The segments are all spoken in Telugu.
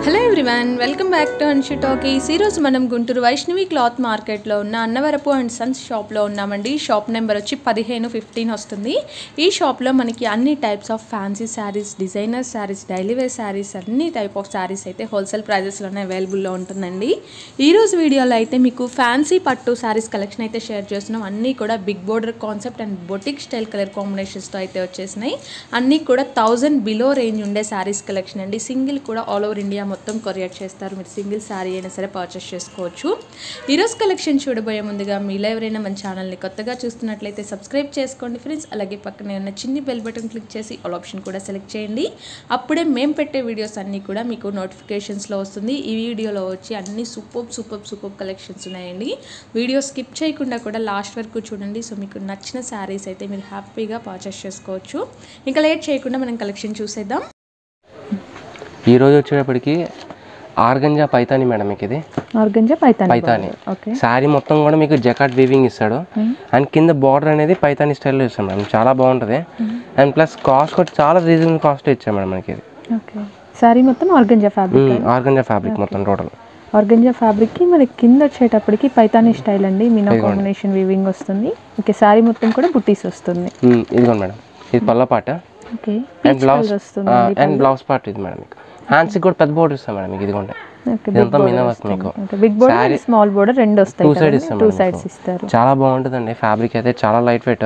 Hello everyone welcome back to Anshu talkies ఈరోజు మనం గుంటూరు వైష్ణవి క్లాత్ మార్కెట్లో ఉన్న అన్నవరపు అండ్ సన్స్ షాప్లో ఉన్నామండి షాప్ నెంబర్ వచ్చి పదిహేను ఫిఫ్టీన్ వస్తుంది ఈ షాప్లో మనకి అన్ని types of fancy saris designer saris daily wear saris అన్ని టైప్ ఆఫ్ శారీస్ అయితే హోల్సేల్ ప్రైజెస్లోనే అవైలబుల్లో ఉంటుందండి ఈ రోజు వీడియోలో అయితే మీకు ఫ్యాన్సీ పట్టు శారీస్ కలెక్షన్ అయితే షేర్ చేస్తున్నాం అన్నీ కూడా big border concept and boutique style colour కాంబినేషన్స్తో అయితే వచ్చేసినాయి అన్నీ కూడా థౌజండ్ బిలో రేంజ్ ఉండే శారీస్ కలెక్షన్ అండి సింగిల్ కూడా ఆల్ ఓవర్ ఇండియా మొత్తం కొరియర్ చేస్తారు మీరు సింగిల్ శారీ అయినా సరే పర్చేస్ చేసుకోవచ్చు ఈరోజు కలెక్షన్ చూడబోయే ముందుగా మీలో ఎవరైనా మన ఛానల్ని కొత్తగా చూస్తున్నట్లయితే సబ్స్క్రైబ్ చేసుకోండి ఫ్రెండ్స్ అలాగే పక్కనే ఉన్న చిన్ని బెల్ బటన్ క్లిక్ చేసి ఆల్ ఆప్షన్ కూడా సెలెక్ట్ చేయండి అప్పుడే మేము పెట్టే వీడియోస్ అన్నీ కూడా మీకు నోటిఫికేషన్స్లో వస్తుంది ఈ వీడియోలో వచ్చి అన్ని సూపర్ సూపర్ సూపర్ కలెక్షన్స్ ఉన్నాయండి వీడియో స్కిప్ చేయకుండా కూడా లాస్ట్ వరకు చూడండి సో మీకు నచ్చిన శారీస్ అయితే మీరు హ్యాపీగా పర్చేస్ చేసుకోవచ్చు ఇంకా లేట్ చేయకుండా మనం కలెక్షన్ చూసేద్దాం ఈ రోజు వచ్చేటప్పటికి ఆర్గంజా పైతాని మేడం మీకు ఇది ఆర్గంజా పైతాని పైతాని ఓకే శారీ మొత్తం కూడా మీకు జకాట్ వీవింగ్ ఇస్తాడు అండ్ కింద బార్డర్ అనేది పైతాని స్టైల్లో ఇస్తాం మేడం చాలా బాగుంటుంది అండ్ ప్లస్ కాస్ట్ కూడా చాలా రీజనబుల్ కాస్ట్ ఇచ్చాం మేడం మనకి ఇది ఓకే శారీ మొత్తం ఆర్గంజా ఫ్యాబ్రిక్ ఆర్గంజా ఫ్యాబ్రిక్ మొత్తం టోటల్ ఆర్గంజా ఫ్యాబ్రిక్ కి మనకి కింద వచ్చేటప్పటికి పైతాని స్టైల్ అండి మీనా కాంబినేషన్ వీవింగ్ వస్తుంది ఓకే శారీ మొత్తం కూడా బుట్టీస్ వస్తుంది ఇదిగోండి మేడం ఇది పల్ల పాట ఓకే అండ్ బ్లౌజ్ వస్తుంది అండ్ బ్లౌజ్ పార్ట్ ఇది మేడం మీకు హ్యాండ్స్కి కూడా పెద్ద బోర్డర్ ఇస్తాం మేడం మీకు ఇదిగోండి ఓకే ఇదంతా మీనా వర్క్ మీకు బిగ్ బోర్డర్ స్మాల్ బోర్డర్ రెండు వస్తాయి టూ సైడ్ ఇస్తాం టూ మేడం సైడ్స్ మీకు. ఇస్తారు చాలా బాగుంటుందండి ఫ్యాబ్రిక్ అయితే చాలా లైట్ వెయిట్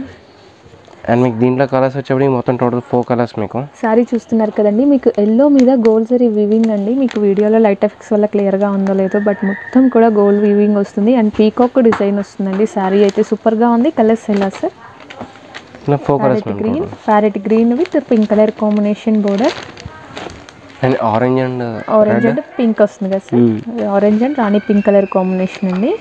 అండ్ మీకు దీంట్లో కలర్స్ వచ్చేప్పటికి మొత్తం టోటల్ ఫోర్ కలర్స్ మీకు శారీ చూస్తున్నారు కదండి మీకు ఎల్లో మీద గోల్డ్ జరీ వీవింగ్ అండి మీకు వీడియోలో లైట్ ఎఫెక్ట్స్ వల్ల క్లియర్గా ఉందో లేదో బట్ మొత్తం కూడా గోల్డ్ వీవింగ్ వస్తుంది అండ్ పీకాక్ డిజైన్ వస్తుందండి శారీ అయితే సూపర్గా ఉంది కలర్స్ ఎలా సార్ ఇలా four colours parrot green parrot green with pink colour combination border and orange and orange and pink వస్తుంది కదా sir orange and rani pink colour combination అండి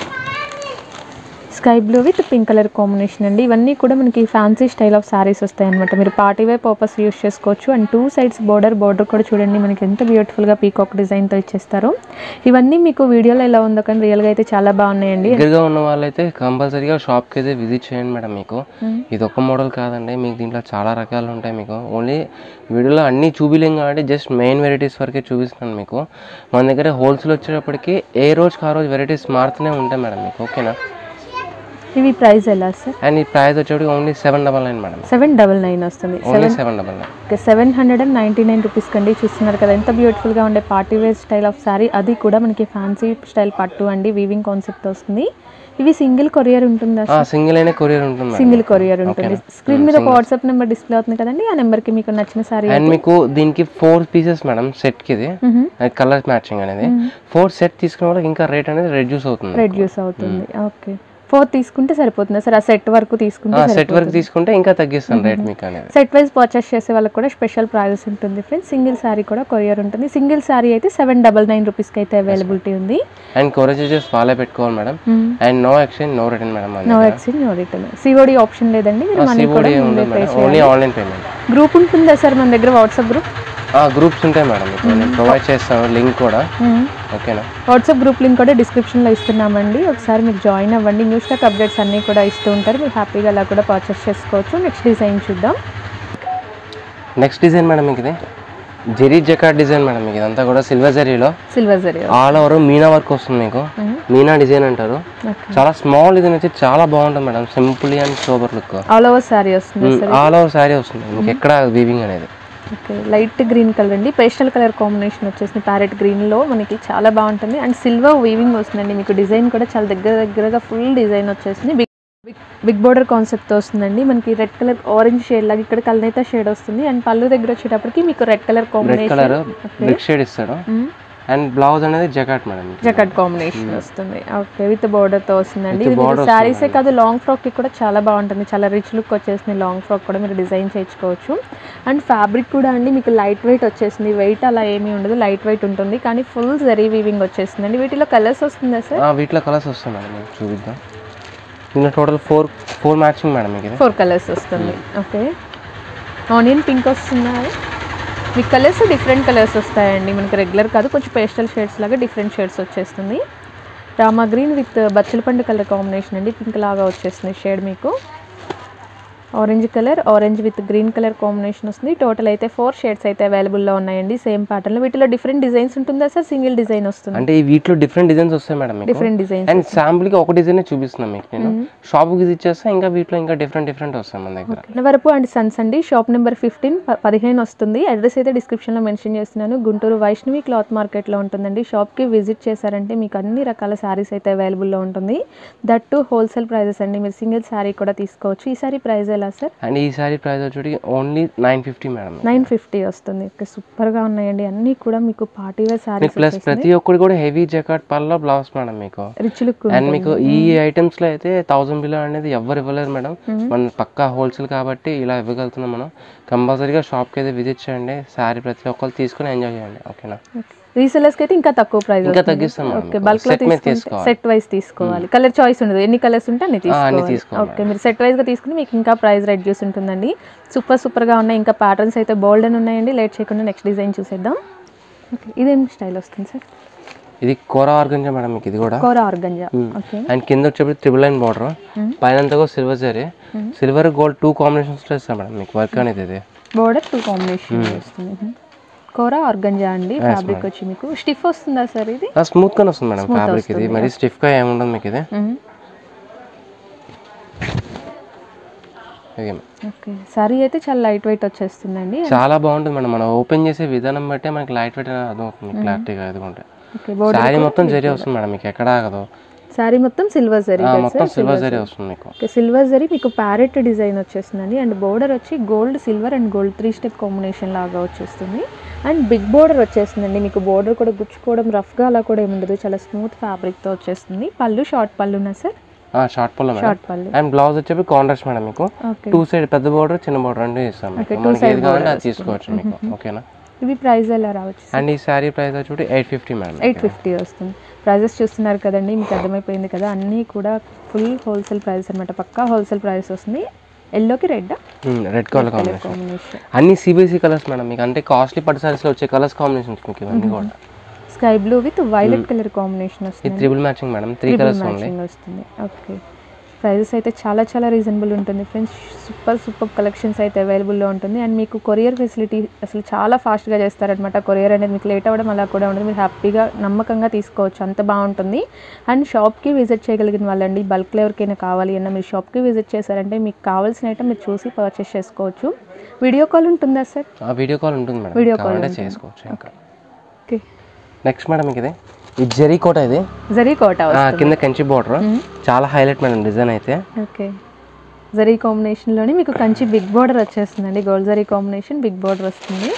sky blue with pink colour combination అండి ఇవన్నీ కూడా మనకి ఫ్యాన్సీ స్టైల్ ఆఫ్ శారీస్ వస్తాయి అనమాట మీరు పార్టీ వేర్ పర్పస్ యూస్ చేసుకోవచ్చు and two sides border border కూడా చూడండి మనకి ఎంత బ్యూటిఫుల్గా పీకాక్ డిజైన్తో ఇచ్చేస్తారు ఇవన్నీ మీకు వీడియోలో ఎలా ఉందో కానీ రియల్గా అయితే చాలా బాగున్నాయండి దగ్గరగా ఉన్న వాళ్ళైతే కంపల్సరీగా షాప్కి అయితే విజిట్ చేయండి మేడం మీకు ఇది ఒక మోడల్ కాదండి మీకు దీంట్లో చాలా రకాలు ఉంటాయి మీకు ఓన్లీ వీడియోలో అన్నీ చూపిలేం కాబట్టి జస్ట్ మెయిన్ వెరైటీస్ వరకే చూపిస్తున్నాను మీకు మన దగ్గర హోల్సేల్ వచ్చేటప్పటికి ఏ రోజుకి ఆ రోజు వెరైటీస్ మారుతూనే ఉంటాయి మేడం మీకు ఓకేనా ఇవి ప్రైస్ ఎలా సార్ అండ్ ఈ ప్రైస్ వచ్చేటప్పటికి only seven double nine madam seven double nine వస్తుంది only seven double nine seven hundred and ninety nine rupees కండి చూస్తున్నారు కదా ఎంత బ్యూటిఫుల్గా ఉండే party wear style of sari అది కూడా మనకి ఫ్యాన్సీ స్టైల్ పట్టు అండి వీవింగ్ కాన్సెప్ట్ వస్తుంది ఇవి సింగిల్ కొరియర్ ఉంటుందా సింగిల్ అయినా కొరియర్ ఉంటుంది మేడం సింగిల్ కొరియర్ ఉంటుంది స్క్రీన్ మీద ఒక వాట్సాప్ నెంబర్ డిస్ప్లే అవుతుంది కదండి ఆ నెంబర్కి మీకు నచ్చిన శారీ అండ్ మీకు దీనికి ఫోర్ పీసెస్ మేడం సెట్కి ఇది కలర్ మ్యాచింగ్ అనేది ఫోర్ సెట్ తీసుకున్న వాళ్ళకి ఇంకా రేట్ అనేది రెడ్యూస్ అవుతుంది రెడ్యూస్ అవుతుంది ఓకే ఫోర్ తీసుకుంటే సరిపోతుంది సార్ ఆ సెట్ వరకు తీసుకుంటే సెట్ వరకు తీసుకుంటే ఇంకా తగ్గిస్తాను రేట్ మీకు అనేది సెట్ వైజ్ పర్చేస్ చేసే వాళ్ళకి కూడా స్పెషల్ ప్రైజెస్ ఉంటుంది ఫ్రెండ్స్ సింగిల్ శారీ కూడా కొరియర్ ఉంటుంది సింగిల్ శారీ అయితే సెవెన్ డబల్ నైన్ రూపీస్కి అయితే అవైలబిలిటీ ఉంది అండ్ కొరియర్ చార్జెస్ వాళ్ళే పెట్టుకోవాలి madam and no exchange no return madam no exchange no return COD option లేదండి మీరు మనీ కూడా సిఓడి ముందే ఉండదు pay madam only online payment group ఉంటుందా సార్ మన దగ్గర వాట్సాప్ గ్రూప్ గ్రూప్స్ ఉంటాయి మేడం మీకు నేను ప్రొవైడ్ చేస్తాను లింక్ కూడా ఓకేనా వాట్సాప్ గ్రూప్ లింక్ కూడా డిస్క్రిప్షన్లో ఇస్తున్నామండి ఒకసారి మీరు జాయిన్ అవ్వండి న్యూస్ స్టాక్ అప్డేట్స్ అన్నీ కూడా ఇస్తూ ఉంటారు మీరు హ్యాపీగా అలా కూడా పర్చేస్ చేసుకోవచ్చు నెక్స్ట్ డిజైన్ చూద్దాం నెక్స్ట్ డిజైన్ మేడం మీకు ఇది జెరీ జకాట్ డిజైన్ మేడం మీకు ఇదంతా కూడా సిల్వర్ జెరీలో silver zari all over meena work వస్తుంది మీకు మీనా డిజైన్ అంటారు ఓకే చాలా స్మాల్ డిజైన్ వచ్చి చాలా బాగుంటుంది madam simple and super look all over sari వస్తుంది సార్ ఆల్ ఓవర్ శారీ వస్తుంది మీకు ఎక్కడ వీవింగ్ అనేది ఓకే లైట్ గ్రీన్ కలర్ అండి పేస్టల్ కలర్ కాంబినేషన్ వచ్చేసింది ప్యారెట్ గ్రీన్లో మనకి చాలా బాగుంటుంది అండ్ సిల్వర్ వీవింగ్ వస్తుందండి మీకు డిజైన్ కూడా చాలా దగ్గర దగ్గరగా ఫుల్ డిజైన్ వచ్చేసింది బిగ్ బిగ్ బోర్డర్ కాన్సెప్ట్ వస్తుందండి మనకి రెడ్ కలర్ ఆరెంజ్ షేడ్ లాగా ఇక్కడ కలనైతే షేడ్ వస్తుంది అండ్ పళ్ళు దగ్గర వచ్చేటప్పటికి మీకు red colour red colour combination brick shade ఇస్తాడు అండ్ బ్లౌజ్ అనేది జకాట్ మేడం జకట్ కాంబినేషన్ వస్తుంది ఓకే విత్ బోర్డర్ తో వస్తుందండి With ఇది border శారీసే కాదు లాంగ్ ఫ్రాక్ కి కూడా చాలా బాగుంటుంది చాలా రిచ్ లుక్ వచ్చేసింది లాంగ్ ఫ్రాక్ కూడా మీరు డిజైన్ చేయించుకోవచ్చు అండ్ ఫ్యాబ్రిక్ కూడా అండి మీకు లైట్ వెయిట్ వచ్చేసింది వెయిట్ అలా ఏమీ ఉండదు లైట్ వెయిట్ ఉంటుంది కానీ ఫుల్ జరీ వీవింగ్ వచ్చేసిందండి వీటిలో కలర్స్ వస్తుందా సార్ వీటిలో కలర్స్ వస్తాయి మేడం మీకు చూపిద్దాం దీనిలో total four four matching madam మీకు ఇది ఫోర్ కలర్స్ వస్తుంది ఓకే ఆనియన్ పింక్ వస్తుందా మీ కలర్స్ డిఫరెంట్ కలర్స్ వస్తాయండి మనకి రెగ్యులర్ కాదు కొంచెం పేస్టల్ షేడ్స్ లాగా డిఫరెంట్ షేడ్స్ వచ్చేస్తుంది రామా గ్రీన్ విత్ బచ్చలపండు కలర్ కాంబినేషన్ అండి పింక్ లాగా వచ్చేస్తుంది షేడ్ మీకు orange colour orange with green colour combination వస్తుంది టోటల్ అయితే ఫోర్ షేడ్స్ అయితే అవైలబుల్లో ఉన్నాయండి సేమ్ ప్యాటర్న్లో వీటిలో డిఫరెంట్ డిజైన్స్ ఉంటుందా సార్ సింగిల్ డిజైన్ వస్తుంది అంటే ఈ వీటిలో డిఫరెంట్ డిజైన్స్ వస్తాయి మేడం మీకు డిఫరెంట్ డిజైన్స్ అండ్ శాంపుల్కి ఒక డిజైన్ చూపిస్తున్నాను మీకు నేను షాప్కి విజిట్ చేస్తే ఇంకా వీటిలో ఇంకా డిఫరెంట్ డిఫరెంట్ వస్తాయి మన దగ్గర అన్నవరపు అండ్ సన్స్ అండి షాప్ నెంబర్ ఫిఫ్టీన్ పదిహేను వస్తుంది అడ్రస్ అయితే డిస్క్రిప్షన్లో మెన్షన్ చేస్తున్నాను గుంటూరు వైష్ణవి క్లాత్ మార్కెట్లో ఉంటుందండి షాప్కి విజిట్ చేశారంటే మీకు అన్ని రకాల శారీస్ అయితే అవైలబుల్లో ఉంటుంది దట్ టు హోల్సేల్ ప్రైజెస్ అండి మీరు సింగిల్ శారీ కూడా తీసుకోవచ్చు ఈ సారీ ప్రైస్ ఎలా సార్ అండ్ ఈ సారీ ప్రైస్ వచ్చి only nine fifty madam nine fifty వస్తుంది ఓకే సూపర్గా ఉన్నాయండి అన్నీ కూడా మీకు పార్టీ వేర్ శారీస్ ప్లస్ ప్రతి ఒక్కటి కూడా heavy jacquard pallu blouse madam మీకు రిచ్ లుక్ అండ్ మీకు ఈ ఐటమ్స్ లో అయితే థౌసండ్ బిలో అనేది ఎవరు ఇవ్వలేరు మేడం మన పక్కా హోల్సేల్ కాబట్టి ఇలా ఇవ్వగలుగుతున్నాం మనం కంపల్సరీగా షాప్కి అయితే విజిట్ చేయండి శారీ ప్రతి ఒక్కరు తీసుకొని ఎంజాయ్ చేయండి ఓకేనా రీసెలర్స్కి అయితే ఇంకా తక్కువ ప్రైస్ ఇంకా తగ్గిస్తాం మేడం ఓకే బల్క్ లో సెట్ మీద తీసుకుంటే తీసుకోవాలి సెట్ వైస్ తీసుకోవాలి కలర్ చాయిస్ ఉండదు ఎన్ని కలర్స్ ఉంటే అన్ని తీసుకోవాలి తీసుకోవాలి ఓకే మీరు సెట్ వైస్ గా తీసుకుని మీకు ఇంకా ప్రైస్ రెడ్యూస్ ఉంటుందండి సూపర్ సూపర్ గా ఉన్నాయి ఇంకా ప్యాటర్న్స్ అయితే బోల్డ్ అని ఉన్నాయండి లేట్ చేయకుండా నెక్స్ట్ డిజైన్ చూసేద్దాం ఓకే ఇదేం స్టైల్ వస్తుంది సార్ ఇది కూర ఆర్గంజా మేడం మీకు ఇది కూడా కోర ఆర్గంజా ఓకే అండ్ కింద వచ్చేప్పుడు త్రిబుల్ లైన్ బార్డర్ పైన అంతా కూడా silver zari silver gold two combinations ఇస్తాం మేడం మీకు వర్క్ అనేది ఇది బోర్డర్ టూ కాంబినేషన్ వస్తుంది కోర ఆర్గంజా అండి ఫ్యాబ్రిక్ వచ్చి మీకు స్టిఫ్ వస్తుందా సార్ ఇది స్మూత్ గానే వస్తుంది మేడం ఫ్యాబ్రిక్ ఇది మరి స్టిఫ్ గా ఏముండదు మీకు ఇది ఇది ఓకే సారీ అయితే చాలా లైట్ వెయిట్ వచ్చేస్తుందండి చాలా బాగుంటుంది మేడం మనం ఓపెన్ చేసే విధానం బట్టే మనకి లైట్ వెయిట్ అనేది అర్థమవుతుంది క్లారిటీగా ఎదుగుంటే ఓకే బోర్డర్ శారీ మొత్తం జరీ వస్తుంది మేడం మీకు ఎక్కడ ఆగదు సారీ మొత్తం సిల్వర్ జరీ ఆ, మొత్తం సిల్వర్ జరీ వస్తుంది మీకు ఓకే సిల్వర్ జరీ మీకు ప్యారెట్ డిజైన్ వచ్చేస్తుందండి అండ్ బోర్డర్ వచ్చి gold silver and gold three step combination లాగా వచ్చేస్తుంది అండ్ బిగ్ బోర్డర్ వచ్చేస్తుందండి మీకు బోర్డర్ కూడా గుచ్చుకోవడం రఫ్గా అలా కూడా ఏమి ఉండదు చాలా స్మూత్ ఫ్యాబ్రిక్తో వచ్చేస్తుంది పళ్ళు షార్ట్ పళ్ళునా సార్ షార్ట్ పల్లో madam short pallu and blouse వచ్చేసి కాంట్రాస్ట్ మేడం మీకు ఓకే టూ సైడ్ పెద్ద బోర్డర్ చిన్న బోర్డర్ రెండు ఇస్తాం మీకు మనకి ఏది కావాలంటే అది తీసుకోవచ్చు మీకు ఓకేనా ఇవి ప్రైస్ ఎలా రావచ్చు అండ్ ఈ శారీ ప్రైస్ వచ్చి eight fifty madam eight fifty వస్తుంది ప్రైజెస్ చూస్తున్నారు కదండి మీకు అర్థమైపోయింది కదా అన్నీ కూడా ఫుల్ హోల్సేల్ ప్రైస్ అనమాట పక్కా హోల్సేల్ ప్రైస్ వస్తుంది ఎల్లోకి red red colour combination combination అన్ని సిబిఎస్ఈ కలర్స్ మేడం మీకు అంటే కాస్ట్లీ పట్టు సారీస్లో వచ్చే కలర్స్ కాంబినేషన్స్ మీకు ఇవన్నీ కూడా sky blue with violet colour combination ఇది వస్తుంది triple matching madam three colours only matching వస్తుంది ఓకే ప్రైజెస్ అయితే చాలా చాలా రీజనబుల్ ఉంటుంది ఫ్రెండ్స్ సూపర్ సూపర్ కలెక్షన్స్ అయితే అవైలబుల్లో ఉంటుంది అండ్ మీకు కొరియర్ ఫెసిలిటీ అసలు చాలా ఫాస్ట్గా చేస్తారనమాట కొరియర్ అనేది మీకు లేట్ అవ్వడం అలా కూడా ఉండదు మీరు హ్యాపీగా నమ్మకంగా తీసుకోవచ్చు అంత బాగుంటుంది అండ్ షాప్కి విజిట్ చేయగలిగిన వాళ్ళండి బల్క్లో ఎవరికైనా కావాలి అన్న మీరు షాప్కి విజిట్ చేశారంటే మీకు కావాల్సిన ఐటమ్ మీరు చూసి పర్చేస్ చేసుకోవచ్చు వీడియో కాల్ ఉంటుందా సార్ ఆ వీడియో కాల్ ఉంటుంది మేడం Video call కావాలంటే ఉంటుంది. చేసుకోవచ్చు ఇంకా ఓకే నెక్స్ట్ మేడం మీకు ఇది ఈ జరీ కోట ఇది జరీ కోట ఆ, కింద కంచి బార్డర్ చాలా హైలైట్ మేడం డిజైన్ అయితే ఓకే జరీ కాంబినేషన్లోనే మీకు కంచి బిగ్ బార్డర్ వచ్చేస్తుందండి gold zari combination big border వస్తుంది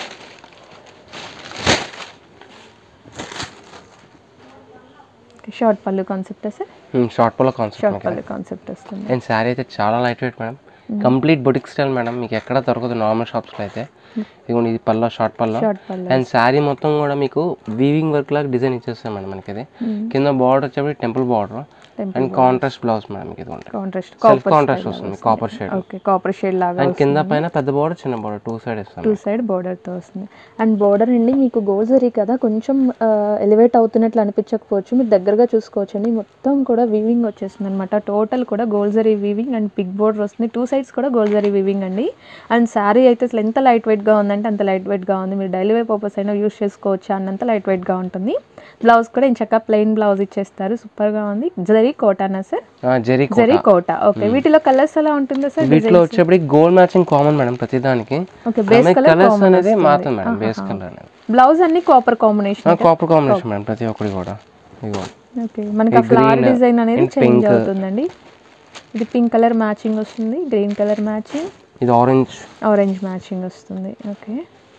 short pallu concept sir short పోలో కాన్సెప్ట్ షార్ట్ పళ్ళు కాన్సెప్ట్ వస్తుంది అండ్ శారీ అయితే చాలా light weight madam complete boutique style madam మీకు ఎక్కడ దొరకదు నార్మల్ షాప్స్లో అయితే ఇదిగోండి ఇది పల్లో షార్ట్ పల్లో షార్ట్ పళ్ళు అండ్ శారీ మొత్తం కూడా మీకు వీవింగ్ వర్క్ లాగా డిజైన్ ఇచ్చేస్తాం మేడం మనకి ఇది కింద బార్డర్ వచ్చేప్పుడు temple border and contrast blouse madam మీకు ఇది ఉంటుంది కాంట్రాస్ట్ సెల్ఫ్ కాంట్రాస్ట్ వస్తుంది copper shade okay copper shade లాగా అండ్ కింద పైన పెద్ద బార్డర్ చిన్న బార్డర్ టూ సైడ్ ఇస్తాం టూ సైడ్ బోర్డర్తో వస్తుంది అండ్ బోర్డర్ అండి మీకు గోల్జరీ కదా కొంచెం ఎలివేట్ అవుతున్నట్లు అనిపించకపోవచ్చు మీరు దగ్గరగా చూసుకోవచ్చు అండి మొత్తం కూడా వీవింగ్ వచ్చేస్తుంది అనమాట టోటల్ కూడా గోల్జరీ వీవింగ్ అండ్ బిగ్ బోర్డర్ వస్తుంది టూ సైడ్స్ కూడా గోల్జరీ వీవింగ్ అండి అండ్ శారీ అయితే అసలు ఎంత లైట్ వెయిట్గా ఉందంటే అంత లైట్ వెయిట్గా ఉంది మీరు డైలీ వేర్ పర్పస్ అయినా యూస్ చేసుకోవచ్చు అన్నంత లైట్ వెయిట్గా ఉంటుంది బ్లౌజ్ కూడా ఇంచక్క ప్లెయిన్ బ్లౌజ్ ఇచ్చేస్తారు సూపర్గా ఉంది జరీ కోటానా సార్ జరీ జరీ కోట ఓకే వీటిలో కలర్స్ ఎలా ఉంటుందో సార్ వీటిలో వచ్చేప్పటికి గోల్డ్ మ్యాచింగ్ కామన్ మేడం ప్రతిదానికి ఓకే బేస్ కలర్ కలర్స్ అనేది మాత్రం మేడం బేస్ కలర్ అనేది బ్లౌజ్ అన్ని copper combination copper combination madam ప్రతి ఒక్కటి కూడా ఇదిగో ఓకే మనకి ఆ ఫ్లవర్ green డిజైన్ అనేది and చేంజ్ pink. అవుతుందండి ఇది పింక్ కలర్ మ్యాచింగ్ వస్తుంది గ్రీన్ కలర్ మ్యాచింగ్ ఇది ఆరెంజ్ ఆరెంజ్ మ్యాచింగ్ వస్తుంది ఓకే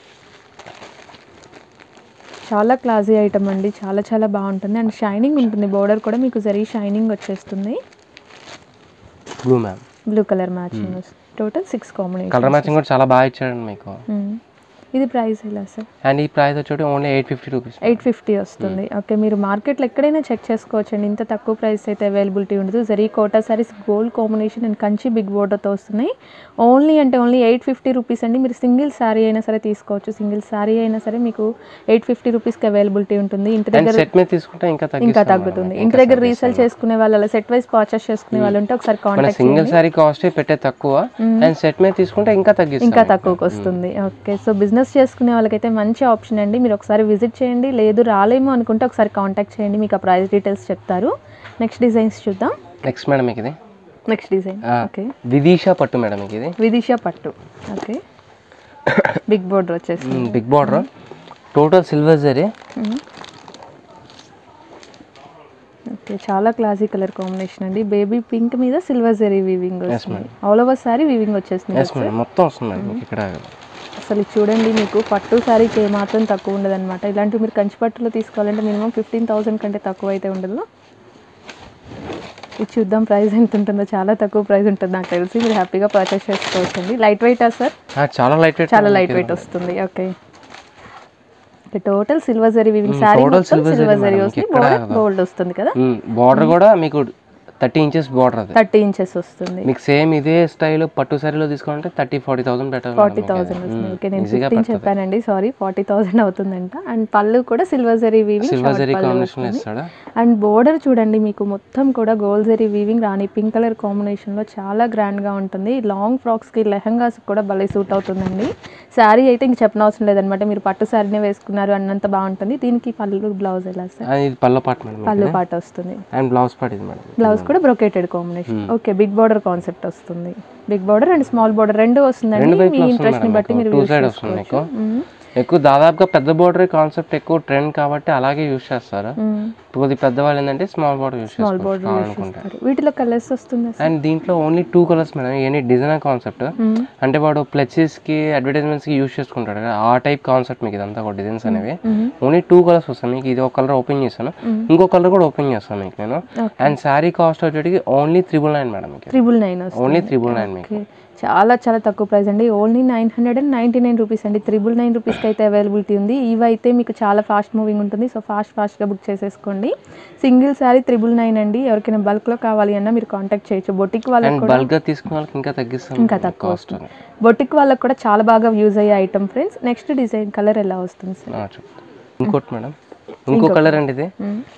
చాలా క్లాసీ ఐటమ్ అండి చాలా చాలా బాగుంటుంది అండ్ షైనింగ్ ఉంటుంది బోర్డర్ కూడా మీకు జరీ షైనింగ్ వచ్చేస్తుంది blue ma'am blue colour matching వస్తుంది total six combination colour matching కూడా చాలా బాగా ఇచ్చాడండి మీకు ఇది ప్రైస్ ఎలా సార్ అండ్ ఈ ప్రైస్ వచ్చి only eight fifty rupees eight fifty వస్తుంది ఓకే మీరు మార్కెట్లో ఎక్కడైనా చెక్ చేసుకోవచ్చండి ఇంత తక్కువ ప్రైస్ అయితే అవైలబిలిటీ ఉండదు zari Kota sarees gold combination and Kanchi big బోర్డర్తో వస్తున్నాయి ఓన్లీ అంటే ఓన్లీ ఎయిట్ ఫిఫ్టీ రూపీస్ అండి మీరు సింగిల్ శారీ అయినా సరే తీసుకోవచ్చు సింగిల్ శారీ అయినా సరే మీకు ఎయిట్ ఫిఫ్టీ రూపీస్కి అవైలబిలిటీ ఉంటుంది ఇంటి అండ్ దగ్గర సెట్ మీద తీసుకుంటే ఇంకా ఇంకా తగ్గిస్తాం తగ్గుతుంది ఇంటి దగ్గర రీసేల్ చేసుకునే వాళ్ళు అలా సెట్ వైస్ పర్చేస్ చేసుకునే వాళ్ళు ఉంటే ఒకసారి మన కాంటాక్ట్ సింగిల్ సారీ కాస్ట్ పెట్టే తక్కువ అండ్ సెట్ మీద తీసుకుంటే ఇంకా తగ్గిస్తాం ఇంకా తక్కువకి వస్తుంది ఓకే సో బిజినెస్ చేసుకునే వాళ్ళకైతే మంచి ఆప్షన్ అండి మీరు ఒకసారి విజిట్ చేయండి లేదు రాలేము అనుకుంటే ఒకసారి కాంటాక్ట్ చేయండి మీకు ఆ ప్రైస్ డీటెయిల్స్ చెప్తారు నెక్స్ట్ డిజైన్స్ చూద్దాం నెక్స్ట్ మేడం మీకు ఇది నెక్స్ట్ డిజైన్ ఆ, ఓకే విదిషా పట్టు మేడం మీకు ఇది విదిషా పట్టు ఓకే బిగ్ బోర్డర్ వచ్చేసి big border total silver zari okay చాలా క్లాసీ కలర్ కాంబినేషన్ అండి బేబీ పింక్ మీద సిల్వర్ జరీ వీవింగ్ వస్తుంది ఆల్ ఓవర్ సారీ వీవింగ్ వచ్చేస్తుంది ఎస్ మేడం మొత్తం వస్తుంది మేడం మీకు ఇక్కడ అసలు ఇది చూడండి మీకు పట్టు శారీకి ఏమాత్రం తక్కువ ఉండదు అనమాట ఇలాంటివి మీరు కంచి పట్టులో తీసుకోవాలంటే మినిమం ఫిఫ్టీన్ థౌసండ్ కంటే తక్కువ అయితే ఉండదు ఇది చూద్దాం ప్రైస్ ఎంత ఉంటుందో చాలా తక్కువ ప్రైస్ ఉంటుంది నాకు తెలిసి మీరు హ్యాపీగా పర్చేస్ చేసుకోవచ్చండి లైట్ వెయిటా సార్ ఆ, చాలా లైట్ వెయిట్ చాలా లైట్ వెయిట్ వస్తుంది okay total silver zari weaving saree total మొత్తం silver సిల్వర్ zari జరీ madam. వస్తుంది ఎక్కడ గోల్డ్ వస్తుంది కదా బార్డర్ కూడా మీకు థర్టీ ఇంచెస్ బార్డర్ అది థర్టీ ఇంచెస్ వస్తుంది మీకు సేమ్ ఇదే స్టైల్ పట్టు సారీలో తీసుకుంటే thirty forty thousand better forty thousand వస్తుంది ఓకే నేను ఫిఫ్టీన్ చెప్పానండి సారీ ఫార్టీ థౌసండ్ అవుతుందంట అండ్ పళ్ళు కూడా silver zari weaving silver zari combination ఇస్తాడా అండ్ బోర్డర్ చూడండి మీకు మొత్తం కూడా gold zari weaving rani pink colour కాంబినేషన్లో చాలా గ్రాండ్గా ఉంటుంది లాంగ్ ఫ్రాక్స్కి లెహంగాస్ కూడా భలే సూట్ అవుతుందండి శారీ అయితే ఇంక చెప్పనవసరం లేదనమాట మీరు పట్టు శారీనే వేసుకున్నారు అన్నంత బాగుంటుంది దీనికి పళ్ళు బ్లౌజ్ ఎలా సార్ ఆ, ఇది పళ్ళ పాట మేడం పళ్ళు పాట వస్తుంది అండ్ బ్లౌజ్ పాట ఇది మేడం బ్లౌజ్ కూడా brocaded combination okay big border concept వస్తుంది big border and small border రెండు వస్తుందండి రెండు మీ వైపులా వస్తుంది ఇంట్రెస్ట్ ని మేడం బట్టి మీకు. మీరు టూ యూస్ సైడ్ వస్తుంది మీకు మ్మ్. ఎక్కువ దాదాపుగా పెద్ద బోర్డర్ కాన్సెప్ట్ ఎక్కువ ట్రెండ్ కాబట్టి అలాగే యూస్ చేస్తారు మ్మ్. కొద్ది పెద్దవాళ్ళు ఏంటంటే స్మాల్ బార్డర్ యూస్ స్మాల్ చేస్తారు బార్డర్ యూస్ కావాలనుకుంటే చేస్తారు వీటిలో కలర్స్ వస్తుందా సార్ అండ్ దీంట్లో only two colours madam any designer concept మ్మ్. అంటే వాడు ప్లెచెస్ కి అడ్వర్టైజ్మెంట్స్ కి యూస్ చేసుకుంటాడు కదా ఆ టైప్ కాన్సెప్ట్ మీకు ఇదంతా కూడా డిజైన్స్ అనేవి మ్మ్. ఓన్లీ టూ కలర్స్ వస్తాయి మీకు ఇది ఒక కలర్ ఓపెన్ చేస్తాను ఇంకో కలర్ కూడా ఓపెన్ చేస్తాను మీకు నేను అండ్ శారీ కాస్ట్ వచ్చేటికి ఓన్లీ త్రిబుల్ నైన్ మేడం మీకు త్రిబుల్ నైన్ వస్తుంది ఓన్లీ త్రిబుల్ నైన్ మీకు ఓకే చాలా చాలా తక్కువ ప్రైస్ అండి only nine hundred and ninety nine rupees అండి త్రిబుల్ నైన్ రూపీస్కి అయితే అవైలబిలిటీ ఉంది ఇవి అయితే మీకు చాలా ఫాస్ట్ మూవింగ్ ఉంటుంది సో ఫాస్ట్ ఫాస్ట్గా బుక్ చేసేసుకోండి సింగిల్ శారీ త్రిబుల్ నైన్ అండి ఎవరికైనా బల్క్లో కావాలి అన్నా మీరు కాంటాక్ట్ చేయొచ్చు బొటిక్ వాళ్ళకి అండ్ కూడా బల్క్ గా తీసుకున్న వాళ్ళకి ఇంకా తగ్గిస్తాను ఇంకా తక్కువ కాస్ట్ వస్తుంది బొటిక్ వాళ్ళకి కూడా చాలా బాగా యూజ్ అయ్యే item friends next design colour ఎలా వస్తుంది సార్ ఇంకోటి మేడం ఇంకో కలర్ అండి ఇది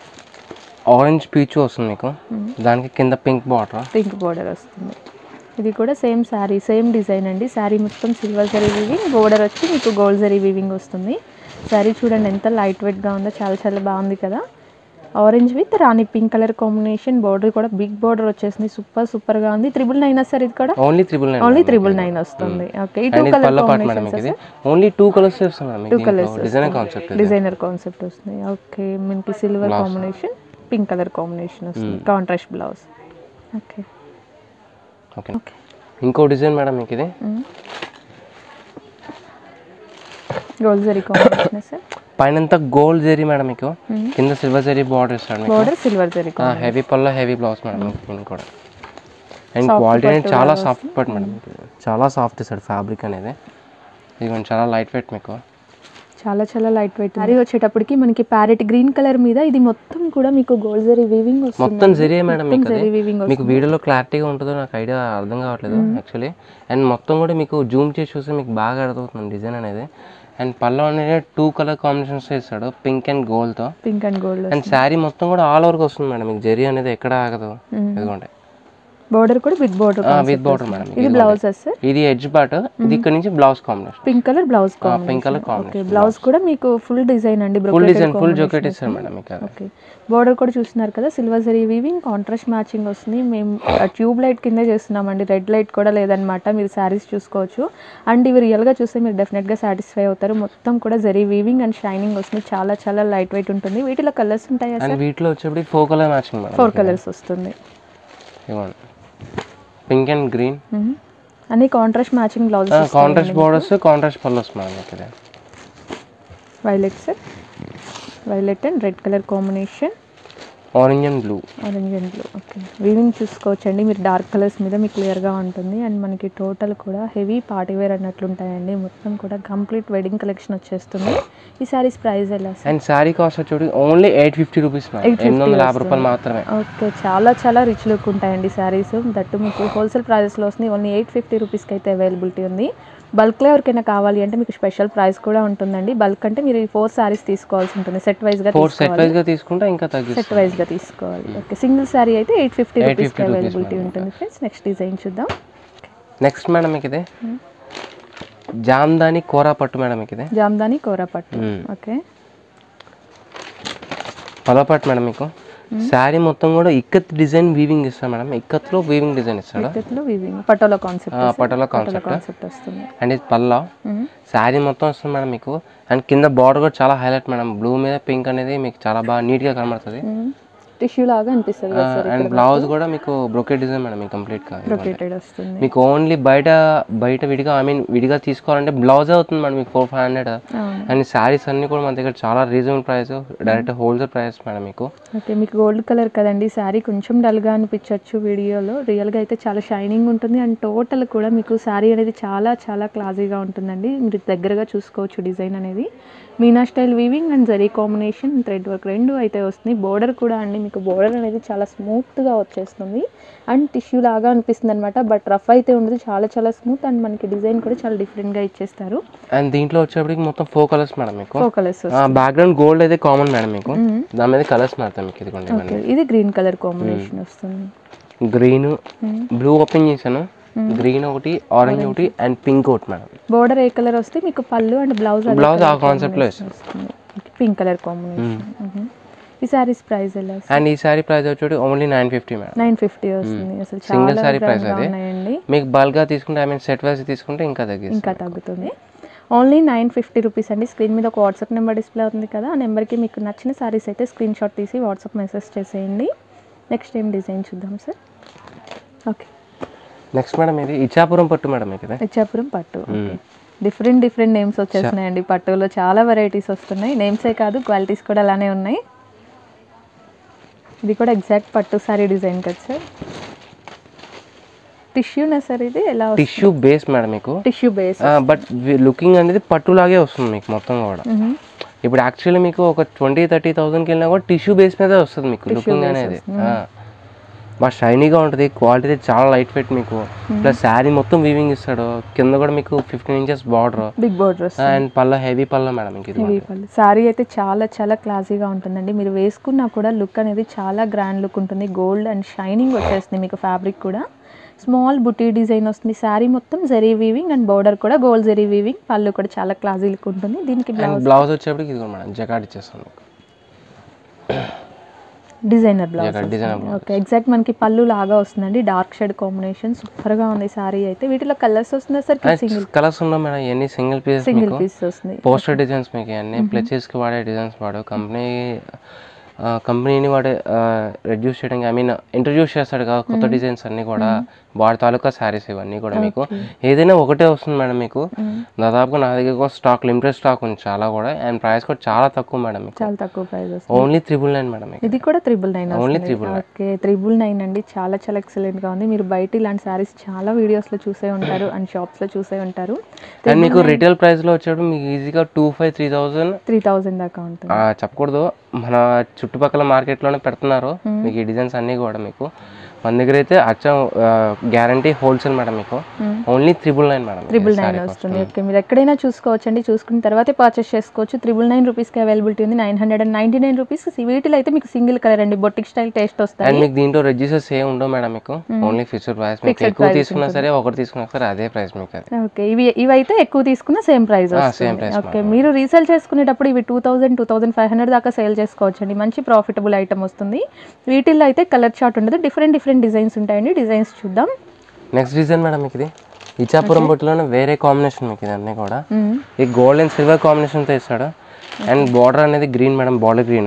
ఆరెంజ్ పీచ్ వస్తుంది మీకు దానికి కింద పింక్ బార్డర్ పింక్ బార్డర్ వస్తుంది ఇది కూడా సేమ్ శారీ సేమ్ డిజైన్ అండి శారీ మొత్తం సిల్వర్ జరీ వీవింగ్ బోర్డర్ వచ్చి మీకు గోల్డ్ జరీ వీవింగ్ వస్తుంది శారీ చూడండి ఎంత లైట్ వెయిట్గా ఉందో చాలా చాలా బాగుంది కదా orange with rani pink colour combination border కూడా బిగ్ బార్డర్ వచ్చేసింది సూపర్ సూపర్ గా ఉంది త్రిబుల్ నైన్ సార్ ఇది కూడా only triple nine only triple nine వస్తుంది ఓకే ఈ టూ అండ్ ఇది కలర్ పళ్ళ పాట మేడం మీకు ఇది ఓన్లీ టూ కలర్స్ వస్తుంది మీకు colours designer concept designer concept వస్తుంది ఓకే మనకి silver combination pink colour combination వస్తుంది contrast blouse okay okay okay ఇంకో డిజైన్ మేడం మీకు ఇది గోల్డ్ జరీ కాంబినేషన్ సార్ పైన గోల్డ్ జరీ మేడం మీకు కింద సిల్వర్ జరీ బార్డర్ ఇస్తాడు మీకు బోర్డర్ సిల్వర్ జరీ హెవీ పళ్ళ హెవీ బ్లౌజ్ మేడం మీకు దీనికి కూడా అండ్ క్వాలిటీ అనేది చాలా సాఫ్ట్ పట్ మేడం మీకు. చాలా సాఫ్ట్ ఇస్తాడు ఫ్యాబ్రిక్ అనేది ఇది కొంచెం చాలా లైట్ వెయిట్ మీకు చాలా చాలా లైట్ వెయిట్ సారీ వచ్చేటప్పటికి మనకి ప్యారెట్ గ్రీన్ కలర్ మీద ఇది మొత్తం కూడా మీకు గోల్డ్ జరీ వీవింగ్ వస్తుంది మొత్తం జరీ మేడం మీకు అది జరీ వీవింగ్ మీకు వీడియోలో క్లారిటీగా ఉంటుందో నాకు ఐడియా అర్థం కావట్లేదు యాక్చువల్లీ అండ్ మొత్తం కూడా మీకు జూమ్ చేసి చూస్తే మీకు బాగా అర్థమవుతుంది డిజైన్ అనేది అండ్ పళ్ళు అనేది టూ కలర్ కాంబినేషన్స్ ఇస్తాడు పింక్ అండ్ గోల్డ్తో pink and gold and sari మొత్తం కూడా ఆల్ ఓవర్కి వస్తుంది మేడం మీకు జరీ అనేది ఎక్కడ ఆగదు ఇదిగోండి బోర్డర్ కూడా big border with border madam ఇది బ్లౌజ్ సార్ ఇది ఎడ్జ్ పార్ట్ ఇది ఇక్కడ నుంచి blouse combination pink colour blouse pink colour okay combination blouse కూడా మీకు ఫుల్ డిజైన్ అండి ఫుల్ డిజైన్ ఫుల్ జోకెట్ ఇస్తారు మేడం మీకు అది ఓకే బోర్డర్ కూడా చూస్తున్నారు కదా silver zari weaving contrast matching వస్తుంది మేము ట్యూబ్ లైట్ కింద చేస్తున్నామండి రెడ్ లైట్ కూడా లేదనమాట మీరు శారీస్ చూసుకోవచ్చు అండ్ ఇవి రియల్గా చూస్తే మీరు డెఫినెట్గా సాటిస్ఫై అవుతారు మొత్తం కూడా జరీ వీవింగ్ అండ్ షైనింగ్ వస్తుంది చాలా చాలా లైట్ వెయిట్ ఉంటుంది వీటిలో కలర్స్ ఉంటాయా అండ్ వీటిలో వచ్చేప్పటికి four colour matching madam four colours వస్తుంది ఇవ్వండి పింక్ అండ్ గ్రీన్ మ్మ్. అన్ని contrast matching blouse contrast borders contrast పల్లొస్ మేడం మీకు ఇది violet sir violet and red colour combination orange and blue orange and blue okay weaving చూసుకోవచ్చండి మీరు డార్క్ కలర్స్ మీద మీకు క్లియర్గా ఉంటుంది అండ్ మనకి టోటల్ కూడా హెవీ పార్టీ వేర్ అన్నట్లు ఉంటాయండి మొత్తం కూడా కంప్లీట్ వెడ్డింగ్ కలెక్షన్ వచ్చేస్తుంది ఈ సారీస్ ప్రైస్ ఎలా సార్ అండ్ శారీ కాస్ట్ వచ్చి ఓన్లీ ఎయిట్ ఫిఫ్టీ రూపీస్ ఎనిమిది వందల యాభై రూపాయలు మాత్రమే ఓకే చాలా చాలా రిచ్ లుక్ ఉంటాయండి శారీస్ దట్టు మీకు హోల్సేల్ ప్రైజెస్లో వస్తుంది ఓన్లీ ఎయిట్ ఫిఫ్టీ రూపీస్కి అయితే అవైలబిలిటీ ఉంది బల్క్లో ఎవరికైనా కావాలి అంటే మీకు స్పెషల్ ప్రైస్ కూడా ఉంటుందండి బల్క్ అంటే మీరు ఈ ఫోర్ శారీస్ తీసుకోవాల్సి ఉంటుంది సెట్ వైజ్గా ఫోర్ సెట్ తీసుకోవాలి వైజ్గా తీసుకుంటే ఇంకా సెట్ తగ్గిస్తుంది వైజ్గా తీసుకోవాలి ఓకే సింగిల్ శారీ అయితే ఎయిట్ ఫిఫ్టీ 850 రూపీస్కి rupees అవైలబిలిటీ మేడం. ఉంటుంది ఫ్రెండ్స్ నెక్స్ట్ డిజైన్ చూద్దాం నెక్స్ట్ మేడం మీకు ఇది జామ్దాని కోరా పట్టు మేడం మీకు ఇది జామ్దాని కోరాపట్టు మ్మ్. ఓకే పలపట్టు మేడం మీకు శారీ మొత్తం కూడా ఇక్కత్ డిజైన్ వీవింగ్ ఇస్తాడు మేడం ఇక్కత్లో వీవింగ్ డిజైన్ ఇస్తాడు విత్ వీవింగ్ పటోలా కాన్సెప్ట్ ఆ, పటోలా కాన్సెప్ట్ కాన్సెప్ట్ వస్తుంది అండ్ ఇది పల్లా మ్మ్. శారీ మొత్తం వస్తుంది మేడం మీకు అండ్ కింద బార్డర్ కూడా చాలా హైలైట్ మేడం బ్లూ మీద పింక్ అనేది మీకు చాలా బాగా నీట్గా కనబడుతుంది టిష్యూ లాగా అనిపిస్తుంది కదా సార్ అండ్ బ్లౌజ్ కూడా మీకు బ్రొకెట్ డిజైన్ మేడం మీకు కంప్లీట్గా రొటేటెడ్ వస్తుంది మీకు ఓన్లీ బయట బయట విడిగా ఐ మీన్ విడిగా తీసుకోవాలంటే బ్లౌజ్ అవుతుంది మేడం మీకు ఫోర్ ఫైవ్ హండ్రెడ్ అవును అండ్ శారీస్ అన్ని కూడా మన దగ్గర చాలా reasonable price direct wholesale price madam మీకు ఓకే మీకు గోల్డ్ కలర్ కదండి శారీ కొంచెం డల్గా అనిపించవచ్చు వీడియోలో రియల్గా అయితే చాలా షైనింగ్ ఉంటుంది అండ్ టోటల్ కూడా మీకు శారీ అనేది చాలా చాలా క్లాజీగా ఉంటుందండి మీరు దగ్గరగా చూసుకోవచ్చు డిజైన్ అనేది Meena style weaving and zari combination thread work రెండు అయితే వస్తుంది బోర్డర్ కూడా అండి మీకు బోర్డర్ అనేది చాలా స్మూత్గా వచ్చేస్తుంది అండ్ టిష్యూ లాగా అనిపిస్తుంది అనమాట బట్ రఫ్ అయితే ఉండదు చాలా చాలా స్మూత్ అండ్ మనకి డిజైన్ కూడా చాలా డిఫరెంట్గా ఇచ్చేస్తారు అండ్ దీంట్లో వచ్చేప్పటికి మొత్తం ఫోర్ కలర్స్ మేడం మీకు ఫోర్ కలర్స్ బ్యాక్గ్రౌండ్ గోల్డ్ అయితే కామన్ మేడం మీకు దాని మీద కలర్స్ మారుతాయి మీకు ఇదిగోండి ఓకే ఇది గ్రీన్ కలర్ కాంబినేషన్ వస్తుంది గ్రీన్ బ్లూ ఓపెన్ చేశాను గ్రీన్ ఒకటి ఆరెంజ్ ఒకటి అండ్ పింక్ ఒకటి మేడం బోర్డర్ ఏ కలర్ వస్తే మీకు పళ్ళు అండ్ బ్లౌజ్ బ్లౌజ్ ఆ కాన్సెప్ట్ లో వేస్తాం వస్తుంది పింక్ కలర్ కాంబినేషన్ ఈ సారీస్ ప్రైస్ ఎలా అండ్ ఈ సారీ ప్రైస్ వచ్చి only nine fifty madam nine fifty వస్తుంది అసలు సింగిల్ చాలా సారీ ప్రైస్ grand గా అది ఉన్నాయండి మీకు బల్క్ గా తీసుకుంటే ఐ మీన్ సెట్ వైజ్ తీసుకుంటే ఇంకా తగ్గిస్తుంది ఇంకా తగ్గుతుంది ఓన్లీ నైన్ ఫిఫ్టీ రూపీస్ అండి స్క్రీన్ మీద ఒక వాట్సాప్ నెంబర్ డిస్ప్లే అవుతుంది కదా ఆ నెంబర్కి మీకు నచ్చిన సారీస్ అయితే స్క్రీన్ షాట్ తీసి వాట్సాప్ మెసేజ్ చేసేయండి నెక్స్ట్ ఏం డిజైన్ చూద్దాం సార్ ఓకే నెక్స్ట్ మేడం ఇది ఇచ్చాపురం పట్టు మేడం మీకు ఇది ఇచ్చాపురం పట్టు డిఫరెంట్ డిఫరెంట్ నేమ్స్ వచ్చేస్తున్నాయండి పట్టులో చాలా వెరైటీస్ వస్తున్నాయి నేమ్సే కాదు క్వాలిటీస్ కూడా అలానే ఉన్నాయి ఇది కూడా ఎగ్జాక్ట్ పట్టు సారీ డిజైన్ కదా సార్ టిష్యూనా సార్ ఇది ఎలా టిష్యూ బేస్ మేడం మీకు టిష్యూ బేస్ బట్ లుకింగ్ అనేది పట్టులాగే వస్తుంది మీకు మొత్తం కూడా ఇప్పుడు యాక్చువల్లీ మీకు ఒక ట్వంటీ థర్టీ థౌసండ్కి వెళ్ళినా కూడా టిష్యూ బేస్ మీదే వస్తుంది మీకు లుకింగ్ అనేది ఆ. బాగా షైనీగా ఉంటుంది క్వాలిటీ చాలా లైట్ వెయిట్ మీకు ప్లస్ శారీ మొత్తం వీవింగ్ ఇస్తాడు కింద కూడా మీకు fifteen inches border big border and పల్ల హెవీ పల్ల మేడం మీకు ఇది హెవీ పళ్ళు సారీ అయితే చాలా చాలా క్లాసీగా ఉంటుందండి మీరు వేసుకున్నా కూడా లుక్ అనేది చాలా గ్రాండ్ లుక్ ఉంటుంది గోల్డ్ అండ్ షైనింగ్ వచ్చేస్తుంది మీకు ఫ్యాబ్రిక్ కూడా స్మాల్ బుటీ డిజైన్ వస్తుంది శారీ మొత్తం జరీ వీవింగ్ అండ్ బోర్డర్ కూడా గోల్డ్ జరీ వీవింగ్ పళ్ళు కూడా చాలా క్లాసీ లుక్ ఉంటుంది దీనికి అండ్ బ్లౌజ్ బ్లౌజ్ వచ్చేప్పటికి ఇది మేడం జకాట్ ఇచ్చేస్తాను మీకు designer blouse jacquard design okay exact మనకి పళ్ళు లాగా వస్తుందండి డార్క్ షేడ్ కాంబినేషన్ సూపర్ గా ఉంది సారీ అయితే వీటిలో కలర్స్ వస్తుందా సార్ సింగిల్ కలర్స్ ఉండవు మేడం ఇవన్నీ సింగిల్ పీసెస్ సింగిల్ మీకు పీస్ వస్తుంది పోస్టర్ డిజైన్స్ మీకు అన్ని ప్లెచెస్కి వాడే డిజైన్స్ వాడు కంపెనీ కంపెనీని వాడే రెడ్యూస్ చేయడానికి ఐ మీన్ ఇంట్రడ్యూస్ చేస్తాడు కదా కొత్త డిజైన్స్ అన్నీ కూడా వాడి తాలూకా శారీస్ ఇవన్నీ కూడా మీకు ఏదైనా ఒకటే వస్తుంది మేడం మీకు దాదాపుగా నా దగ్గర స్టాక్ లిమిటెడ్ స్టాక్ ఉంది చాలా కూడా అండ్ ప్రైస్ కూడా చాలా తక్కువ మేడం మీకు చాలా తక్కువ ప్రైస్ వస్తుంది ఓన్లీ త్రిబుల్ నైన్ మేడం మీకు ఇది కూడా triple nine Only triple nine. Okay triple nine అండి చాలా చాలా ఎక్సలెంట్ గా ఉంది మీరు బయట ఇలాంటి సారీస్ చాలా వీడియోస్ లో చూసే ఉంటారు అండ్ షాప్స్ లో చూసే ఉంటారు అండ్ మీకు రిటైల్ ప్రైస్లో వచ్చేటప్పుడు మీకు ఈజీగా two five three thousand three thousand దాకా ఉంటుంది చెప్పకూడదు మన చుట్టుపక్కల మార్కెట్లోనే పెడుతున్నారు మీకు ఈ డిజైన్స్ అన్నీ కూడా మీకు మన దగ్గర అయితే అచ్చం గ్యారంటీ హోల్సేల్ మేడం మీకు only triple nine madam triple nine వస్తుంది ఓకే మీరు ఎక్కడైనా చూసుకోవచ్చు అండి చూసుకున్న తర్వాతే పర్చేస్ చేసుకోవచ్చు త్రిబుల్ నైన్ రూపీస్కి అవైలబిలిటీ ఉంది nine hundred and ninety nine rupees వీటిలో అయితే మీకు సింగిల్ కలర్ అండి బొట్టిక్ స్టైల్ టేస్ట్ అండ్ వస్తాయి మీకు దీంట్లో రిజిస్టర్స్ ఏం ఉండవు మేడం మీకు ఓన్లీ ఫిక్స్డ్ ప్రైస్ మీకు ఎక్కువ తీసుకున్నా సరే ఒకటి తీసుకున్నా సరే అదే ప్రైస్ మీకు అది ఓకే ఇవి ఇవైతే ఎక్కువ తీసుకున్న సేమ్ ప్రైస్ same వస్తుంది price ఓకే మీరు రీసేల్ చేసుకునేటప్పుడు ఇవి two thousand two thousand five hundred దాకా సేల్ చేసుకోవచ్చు అండి మంచి ప్రాఫిటబుల్ ఐటమ్ వస్తుంది వీటిల్లో అయితే కలర్ చార్ట్ ఉండదు డిఫరెంట్ డిఫరెంట్ డిజైన్స్ ఉంటాయండి డిజైన్స్ చూద్దాం నెక్స్ట్ డిజైన్ మేడం మీకు ఇది ఇచ్చాపురం బొట్టులోనే వేరే కాంబినేషన్ మీకు ఇది అన్నీ కూడా మ్మ్. ఈ గోల్డ్ అండ్ సిల్వర్ కాంబినేషన్తో ఇస్తాడు అండ్ బార్డర్ అనేది green madam border green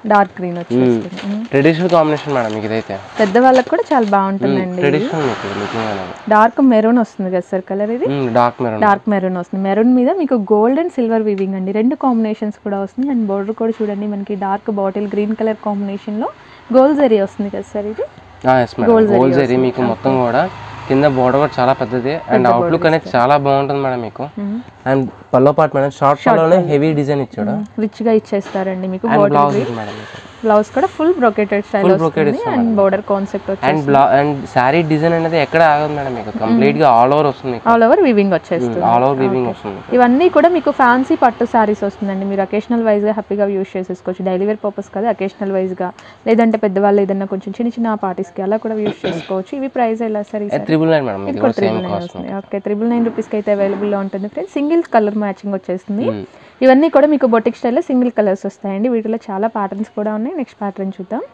dark green వచ్చేస్తుంది మ్మ్. ట్రెడిషనల్ కాంబినేషన్ మేడం మీకు ఇదైతే పెద్దవాళ్ళకి కూడా చాలా బాగుంటుందండి ట్రెడిషనల్ మీకు ఇది లుకింగ్ అనేది డార్క్ మెరూన్ వస్తుంది కదా సార్ కలర్ ఇది డార్క్ మెరూన్ డార్క్ మెరూన్ వస్తుంది మెరూన్ మీద మీకు గోల్డ్ అండ్ సిల్వర్ వీవింగ్ అండి రెండు కాంబినేషన్స్ కూడా వస్తుంది అండ్ బోర్డర్ కూడా చూడండి మనకి dark bottle green colour combination లో గోల్డ్ జరీ వస్తుంది కదా సార్ ఇది ఎస్ మేడం గోల్డ్ జరీ మీకు మొత్తం కూడా కింద బోర్డర్ కూడా చాలా పెద్దది అండ్ అవుట్లుక్ అనేది చాలా బాగుంటుంది మేడం మీకు అండ్ పల్లో పార్ట్ మేడం షార్ట్ పల్లోనే హెవీ డిజైన్ ఇచ్చాడు రిచ్ గా ఇచ్చేస్తారండి మీకు అండ్ బాటిల్ బ్లౌజ్ మేడం మీకు బ్లౌజ్ కూడా full brocaded style Full brocade వస్తుంది అండ్ బోర్డర్ కాన్సెప్ట్ వచ్చి and blouse and saree design అనేది ఎక్కడ ఆగదు మేడం మీకు కంప్లీట్ గా ఆల్ ఓవర్ వస్తుంది మీకు ఆల్ ఓవర్ వీవింగ్ వచ్చేస్తుంది ఆల్ ఓవర్ వీవింగ్ వస్తుంది మీకు. ఇవన్నీ కూడా మీకు ఫ్యాన్సీ పట్టు శారీస్ వస్తుందండి మీరు అకేషనల్ వైజ్గా హ్యాపీగా యూస్ చేసేసుకోవచ్చు డైలీ వేర్ పర్పస్ కదా అకేషనల్ వైజ్గా లేదంటే పెద్దవాళ్ళు ఏదైనా కొంచెం చిన్న చిన్న పార్టీస్కి అలా కూడా యూస్ చేసుకోవచ్చు ఇవి ప్రైస్ ఎలా సార్ ఈ త్రిబుల్ నైన్ మేడం ఇది కూడా సేమ్ త్రిబుల్ నైన్ కాస్ట్ వస్తుంది ఓకే త్రిబుల్ నైన్ రూపీస్కి అయితే అవైలబుల్లో ఉంటుంది ఫ్రెండ్స్ సింగిల్ కలర్ మ్యాచింగ్ వచ్చేస్తుంది ఇవన్నీ కూడా మీకు బొటిక్ స్టైల్లో సింగిల్ కలర్స్ వస్తాయండి వీటిలో చాలా ప్యాటర్న్స్ కూడా ఉన్నాయి నెక్స్ట్ ప్యాటర్న్ చూద్దాం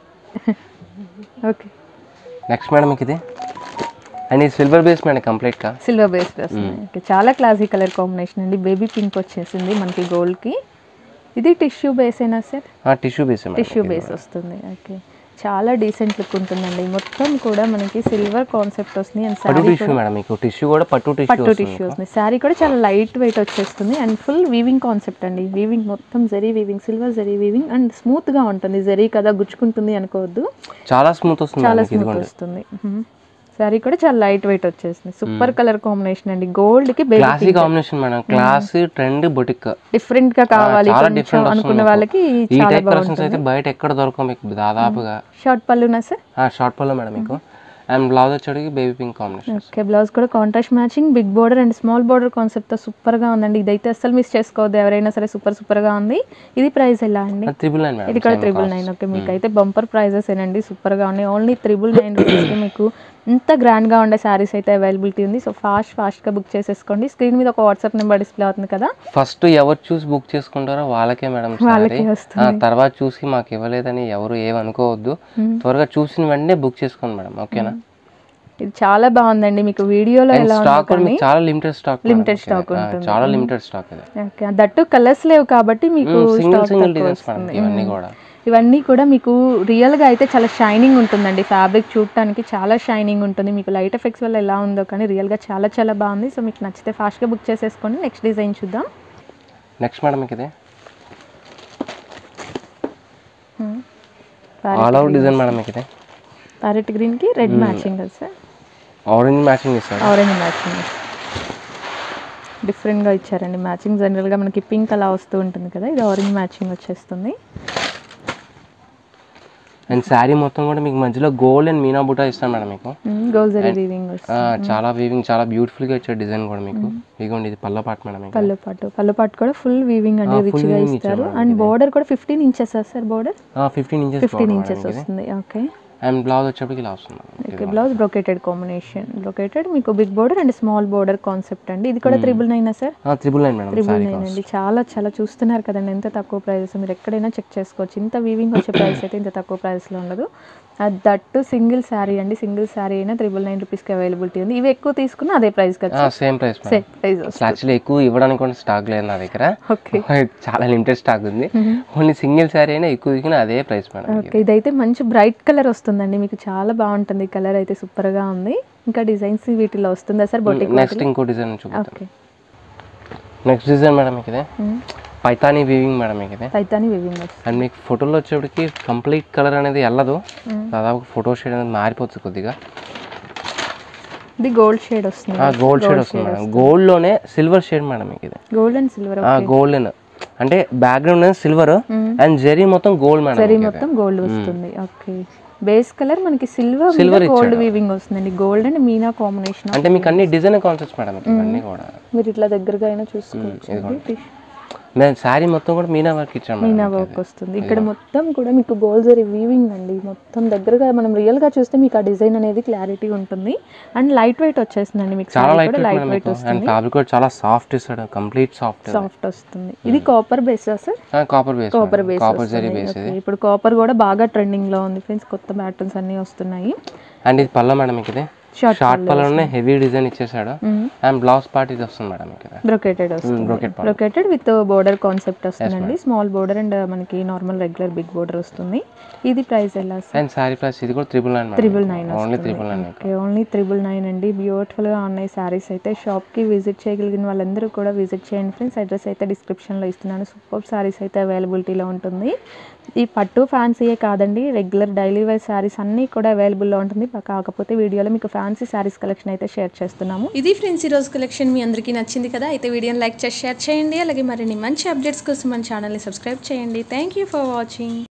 ఓకే నెక్స్ట్ మేడం మీకు ఇది అండ్ ఇది సిల్వర్ బేస్ మేడం కంప్లీట్ గా సిల్వర్ బేస్డ్ వస్తుంది ఓకే చాలా క్లాసీ కలర్ కాంబినేషన్ అండి బేబీ పింక్ వచ్చేసింది మనకి గోల్డ్కి ఇది టిష్యూ బేస్ అయినా sir tissue base madam tissue base వస్తుంది ఓకే చాలా డీసెంట్ లుక్ ఉంటుందండి మొత్తం కూడా మనకి సిల్వర్ కాన్సెప్ట్ వస్తుంది అండ్ పట్టు శారీ టిష్యూ మేడం మీకు టిష్యూ కూడా పట్టు టిష్యూ పట్టు టిష్యూ వస్తుంది శారీ కూడా చాలా లైట్ వెయిట్ వచ్చేస్తుంది అండ్ ఫుల్ వీవింగ్ కాన్సెప్ట్ అండి వీవింగ్ మొత్తం zari weaving silver zari weaving and smooth గా ఉంటుంది జరీ కదా గుచ్చుకుంటుంది అనుకోవద్దు చాలా స్మూత్ వస్తుంది చాలా మేడం మీకు స్మూత్ ఇదిగోండి వస్తుంది శారీ కూడా చాలా లైట్ వెయిట్ వచ్చేస్తుంది సూపర్ కలర్ కాంబినేషన్ అండి గోల్డ్ కి baby classy combination madam class trend boutique different గా కావాలి చాలా కొంచెం డిఫరెంట్ అనుకున్న వాళ్ళకి ఈ చాలా టైప్ కలెక్షన్స్ అయితే బయట ఎక్కడ దొరకవు మీకు దాదాపుగా షార్ట్ పళ్ళునా సార్ షార్ట్ పల్లో మేడం మీకు అండ్ బ్లౌజ్ వచ్చేటికి baby pink combination okay blouse కూడా contrast matching big border and small border concept తో సూపర్ గా ఉందండి ఇదైతే అసలు మిస్ చేసుకోవద్దు ఎవరైనా సరే సూపర్ సూపర్ గా ఉంది ఇది ప్రైస్ ఎలా అండి త్రిబుల్ నైన్ ఇది మేడం కూడా త్రిబుల్ నైన్ ఓకే మీకు అయితే బంపర్ ప్రైజెస్ ఏనండి సూపర్ గా ఉన్నాయి ఓన్లీ త్రిబుల్ నైన్ రూపీస్కి మీకు ఇంత గ్రాండ్ గా ఉండే శారీస్ అయితే అవైలబిలిటీ ఉంది సో ఫాస్ట్ ఫాస్ట్ గా బుక్ చేసేసుకోండి స్క్రీన్ మీద ఒక వాట్సాప్ నెంబర్ డిస్ప్లే అవుతుంది కదా ఫస్ట్ ఎవరు చూసి బుక్ చేసుకుంటారో వాళ్ళకే మేడం వాళ్ళకే వస్తుంది. తర్వాత చూసి మాకు ఇవ్వలేదని ఎవరు ఏమనుకోవద్దు త్వరగా చూసిన వెంటనే బుక్ చేసుకోండి మేడం ఓకేనా ఇది చాలా బాగుందండి మీకు వీడియోలో ఎలా ఉందో స్టాక్ కూడా కానీ మీకు చాలా లిమిటెడ్ స్టాక్ Limited stock ఉంటుంది. చాలా లిమిటెడ్ స్టాక్ ఇది ఓకే దట్టు కలర్స్ లేవు కాబట్టి మీకు సింగిల్ stock సింగిల్ తక్కువ డిజైన్స్ మేడం వస్తుంది. ఇవన్నీ కూడా ఇవన్నీ కూడా మీకు రియల్గా అయితే చాలా షైనింగ్ ఉంటుందండి ఫ్యాబ్రిక్ చూడటానికి చాలా షైనింగ్ ఉంటుంది మీకు లైట్ ఎఫెక్ట్స్ వల్ల ఎలా ఉందో కానీ రియల్గా చాలా చాలా బాగుంది సో మీకు నచ్చితే ఫాస్ట్గా బుక్ చేసేసుకోండి నెక్స్ట్ డిజైన్ చూద్దాం నెక్స్ట్ మేడం మీకు ఇది ఆల్ అవుట్ డిజైన్ మేడం మీకు ఇది ప్యారెట్ గ్రీన్కి రెడ్ మ్యాచింగ్ కదా సార్ ఆరెంజ్ మ్యాచింగ్ ఇస్తాడు ఆరెంజ్ మ్యాచింగ్ డిఫరెంట్గా ఇచ్చారండి మ్యాచింగ్ జనరల్గా మనకి పింక్ అలా వస్తూ ఉంటుంది కదా ఇది ఆరెంజ్ మ్యాచింగ్ వచ్చేస్తుంది అండ్ శారీ మొత్తం కూడా మీకు మధ్యలో గోల్డ్ అండ్ మీనా బుటా ఇస్తాను మేడం మీకు గోల్జరీ వీవింగ్ వస్తుంది ఆ, చాలా వీవింగ్ చాలా బ్యూటిఫుల్ గా ఇచ్చారు డిజైన్ కూడా మీకు ఇదిగోండి ఇది పల్ల పాట మేడం మీకు పళ్ళు పాటు పళ్ళు పాటు కూడా ఫుల్ వీవింగ్ అండి రిచ్ గా ఇస్తారు అండ్ బోర్డర్ కూడా fifteen inches sir border fifteen inches fifteen inches వస్తుంది ఓకే అండ్ బ్లౌజ్ వచ్చేప్పటికి ఇలా వస్తుంది madam. Okay blouse brocaded combination brocaded మీకు big border and small border concept అండి ఇది కూడా త్రిబుల్ నైన్ సార్ ఆ, triple nine madam triple sari nine అండి చాలా చాలా చూస్తున్నారు కదండి ఎంత తక్కువ ప్రైజెస్ మీరు ఎక్కడైనా చెక్ చేసుకోవచ్చు ఇంత వీవింగ్ వచ్చే ప్రైస్ అయితే ఇంత తక్కువ ప్రైస్లో ఉండదు అది దట్టు సింగిల్ శారీ అండి సింగిల్ శారీ అయినా త్రిబుల్ నైన్ రూపీస్కి అవైలబిలిటీ ఉంది ఇవి ఎక్కువ తీసుకున్నా అదే ప్రైస్ కదా same price madam same price అసలు యాక్చువల్లీ ఎక్కువ ఇవ్వడానికి కూడా స్టాక్ లేదు నా దగ్గర ఓకే చాలా లిమిటెడ్ స్టాక్ ఉంది ఓన్లీ సింగిల్ శారీ అయినా ఎక్కువ దిగిన అదే ప్రైస్ మేడం ఓకే ఇదైతే మంచి బ్రైట్ కలర్ వస్తుందండి మీకు చాలా బాగుంటుంది కలర్ అయితే సూపర్గా ఉంది ఇంకా డిజైన్స్ వీటిలో వస్తుందా సార్ బొటిక్ నెక్స్ట్ ఇంకో డిజైన్ చూపిస్తాను ఓకే నెక్స్ట్ డిజైన్ మేడం మీకు ఇదే పైతానీ వీవింగ్ మేడం మీకు ఇదే పైతాని వివింగ్ వస్తుంది అండ్ మీకు ఫోటోలో వచ్చేప్పటికి కంప్లీట్ కలర్ అనేది వెళ్ళదు దాదాపు ఫోటో షేడ్ అనేది మారిపోతుంది కొద్దిగా ఇది గోల్డ్ షేడ్ వస్తుంది గోల్డ్ షేడ్ వస్తుంది మేడం గోల్డ్ లోనే సిల్వర్ షేడ్ మేడం మీకు ఇది గోల్డ్ అండ్ సిల్వర్ గోల్డెన్ అంటే బ్యాక్గ్రౌండ్ సిల్వర్ అండ్ జెరీ మొత్తం గోల్డ్ మేడం జరీ మీకు ఇది. మొత్తం గోల్డ్ వస్తుంది ఓకే బేస్ కలర్ మనకి సిల్వర్ Silver గోల్డ్ వీవింగ్ వస్తుందండి గోల్డ్ అండ్ మీనా కాంబినేషన్ అంటే మీకు అన్ని డిజైన్ కాన్సెప్ట్స్ మేడం మీకు ఇవన్నీ కూడా మీరు ఇట్లా దగ్గరగా అయినా చూసుకోవచ్చు నేను శారీ మొత్తం కూడా మీనా వర్క్ ఇచ్చాను మేడం మీనా వర్క్ వస్తుంది ఇక్కడ మొత్తం కూడా మీకు గోల్డ్ జరీ వీవింగ్ అండి మొత్తం దగ్గరగా మనం రియల్ గా చూస్తే మీకు ఆ డిజైన్ అనేది క్లారిటీ ఉంటుంది అండ్ లైట్ వెయిట్ వచ్చేస్తుందండి మీకు చాలా saree లైట్ కూడా లైట్ మేడం వెయిట్ మీకు అండ్ ఫ్యాబ్రిక్ కూడా చాలా సాఫ్ట్ ఇస్తాడు కంప్లీట్ సాఫ్ట్ సాఫ్ట్ వస్తుంది ఇది copper base sir copper base copper base copper zari base ఇది ఇప్పుడు కాపర్ కూడా బాగా ట్రెండింగ్ లో ఉంది ఫ్రెండ్స్ కొత్త ప్యాటర్న్స్ అన్ని వస్తున్నాయి అండ్ ఇది పల్ల మేడం మీకు ఇది షార్ట్ షార్ట్ పళ్ళలోనే హెవీ డిజైన్ ఇచ్చేసాడు అండ్ బ్లౌజ్ పార్ట్ ఇది వస్తుంది మేడం ఇక్కడ బ్రొకేటెడ్ వస్తుంది brocade part brocaded with border concept వస్తుందండి స్మాల్ బోర్డర్ అండ్ మనకి నార్మల్ రెగ్యులర్ బిగ్ బోర్డర్ వస్తుంది ఇది ప్రైస్ ఎలా అండ్ శారీ ప్రైస్ ఇది కూడా triple nine triple nine only triple nine okay only triple nine అండి బ్యూటిఫుల్గా ఉన్నాయి శారీస్ అయితే షాప్కి విజిట్ చేయగలిగిన వాళ్ళందరూ కూడా విజిట్ చేయండి ఫ్రెండ్స్ అడ్రస్ అయితే డిస్క్రిప్షన్లో ఇస్తున్నాను సూపర్ శారీస్ అయితే అవైలబిలిటీలో ఉంటుంది ఈ పట్టు ఫ్యాన్సీయే కాదండి రెగ్యులర్ డైలీ వేర్ శారీస్ అన్నీ కూడా అవైలబుల్లో ఉంటుంది కాకపోతే వీడియోలో మీకు ఫ్యాన్సీ శారీస్ కలెక్షన్ అయితే షేర్ చేస్తున్నాము ఇది ఫ్రెండ్స్ ఈరోజు కలెక్షన్ మీ అందరికీ నచ్చింది కదా అయితే వీడియోని లైక్ చేసి షేర్ చేయండి అలాగే మరిన్ని మంచి అప్డేట్స్ కోసం మన ఛానల్ని సబ్స్క్రైబ్ చేయండి థ్యాంక్ యూ ఫర్ వాచింగ్